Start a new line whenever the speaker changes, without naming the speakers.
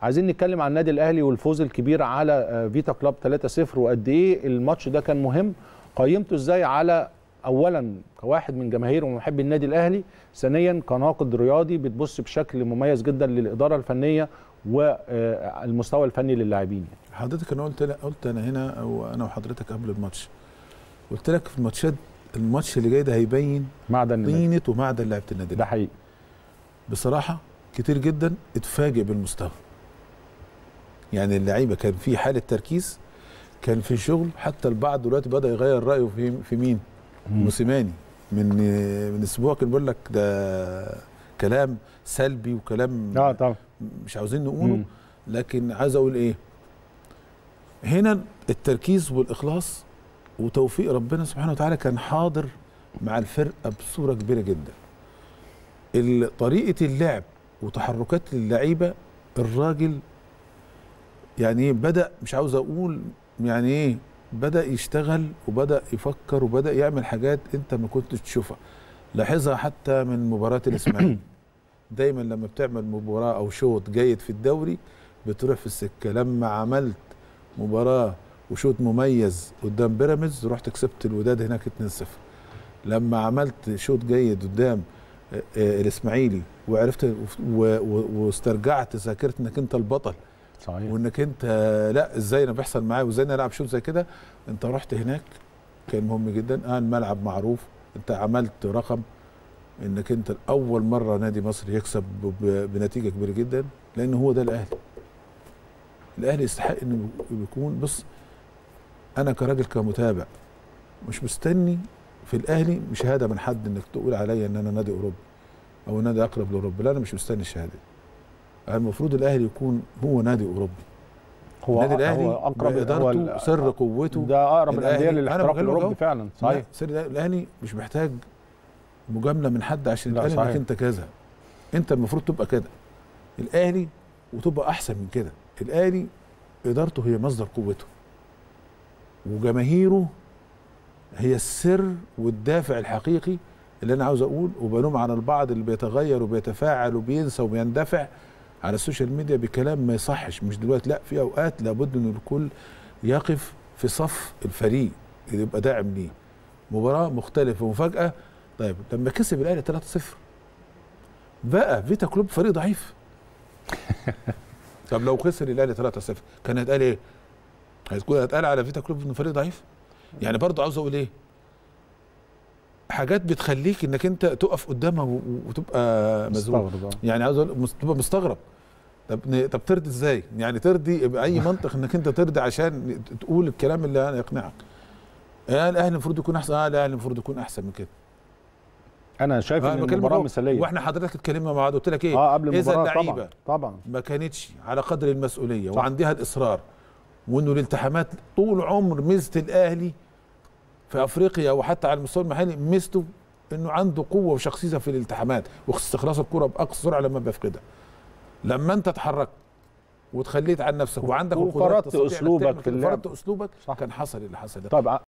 عايزين نتكلم عن النادي الاهلي والفوز الكبير على آه، فيتا كلاب 3-0 وقد ايه الماتش ده كان مهم قيمته ازاي على اولا كواحد من جماهير ومحبي النادي الاهلي ثانيا كناقد رياضي بتبص بشكل مميز جدا للاداره الفنيه والمستوى الفني للاعبين يعني.
حضرتك انا قلت لك قلت انا هنا او انا وحضرتك قبل الماتش قلت لك في الماتشات الماتش اللي جاي ده هيبين
معدن النادي.
طينه ومعدن لعيبه النادي
ده
الأهلي.
حقيقي
بصراحه كتير جدا اتفاجئ بالمستوى يعني اللعيبه كان في حاله تركيز كان في شغل حتى البعض دلوقتي بدا يغير رايه في في مين موسيماني من من اسبوع كان بيقول لك ده كلام سلبي وكلام
اه طبعا
مش عاوزين نقوله
مم.
لكن عايز اقول ايه هنا التركيز والاخلاص وتوفيق ربنا سبحانه وتعالى كان حاضر مع الفرقه بصوره كبيره جدا ال- طريقه اللعب وتحركات اللعيبه الراجل يعني ايه بدا مش عاوز اقول يعني ايه بدا يشتغل وبدا يفكر وبدا يعمل حاجات انت ما كنتش تشوفها لاحظها حتى من مباراه الاسماعيلي دايما لما بتعمل مباراه او شوط جيد في الدوري بتروح في السكه لما عملت مباراه وشوط مميز قدام بيراميدز رحت كسبت الوداد هناك 2-0 لما عملت شوط جيد قدام آه، آه، الاسماعيلي وعرفت و- و- واسترجعت ذاكره انك انت البطل
صحيح
وانك انت لا ازاي انا بيحصل معايا وازاي انا العب شوط زي كده انت رحت هناك كان مهم جدا اه الملعب معروف انت عملت رقم انك انت اول مره نادي مصر يكسب ب- بنتيجه كبيره جدا لان هو ده الاهلي الاهلي يستحق انه يكون بص انا كراجل كمتابع مش مستني في الاهلي شهاده من حد انك تقول عليا ان انا نادي اوروبي او نادي اقرب لاوروبا لا انا مش مستني الشهاده دي. المفروض الاهلي يكون هو نادي اوروبي
هو
النادي الاهلي
هو اقرب هو
بادارته
ال-
سر قوته
ده اقرب
الأهلي.
الانديه
أنا
للاحتراف
بكلمك
الاوروبي
أهو.
فعلا صحيح
لا، سر الأهلي- الاهلي مش محتاج مجامله من حد عشان
لا،
يتقال
صحيح.
انك انت كذا انت المفروض تبقى كده الاهلي وتبقى احسن من كده الاهلي ادارته هي مصدر قوته وجماهيره هي السر والدافع الحقيقي اللي انا عاوز اقول وبلوم على البعض اللي بيتغير وبيتفاعل وبينسى وبيندفع على السوشيال ميديا بكلام ما يصحش مش دلوقتي لا في اوقات لابد ان الكل يقف في صف الفريق اللي يبقى داعم ليه مباراه مختلفه ومفاجاه طيب لما كسب الاهلي 3-0 بقى فيتا كلوب فريق ضعيف طب لو خسر الاهلي 3-0 كان هيتقال ايه؟ هتكون هيتقال على فيتا كلوب انه فريق ضعيف يعني برضه عاوز اقول ايه؟ حاجات بتخليك انك انت تقف قدامها و- و- وتبقى مزروع
مستغرب آه.
يعني عاوز اقول مس- تبقى مستغرب طب ن- طب ترضي ازاي؟ يعني ترضي باي منطق انك انت ترضي عشان ت- تقول الكلام اللي يقنعك. آه الاهلي المفروض يكون احسن اه الاهلي المفروض يكون احسن من كده.
انا شايف
آه،
ان
بكلمك
المباراه
أهو.
مثاليه
واحنا حضرتك اتكلمنا مع بعض قلت لك ايه؟
اه قبل
اذا
المباراه
اللعيبه
طبعا طبعا
ما كانتش على قدر المسؤوليه
صح.
وعندها الاصرار وانه الالتحامات طول عمر ميزه الاهلي في افريقيا وحتى على المستوى المحلي ميزته انه عنده قوه وشخصيه في الالتحامات واستخلاص الكره باقصى سرعه لما بيفقدها لما انت اتحركت وتخليت عن نفسك وعندك القدرات
وفرضت
تستطيع إنك
أسلوبك
تعمل
في
كده،
اللعب.
فرضت اسلوبك
صح.
كان حصل اللي حصل ده
طيب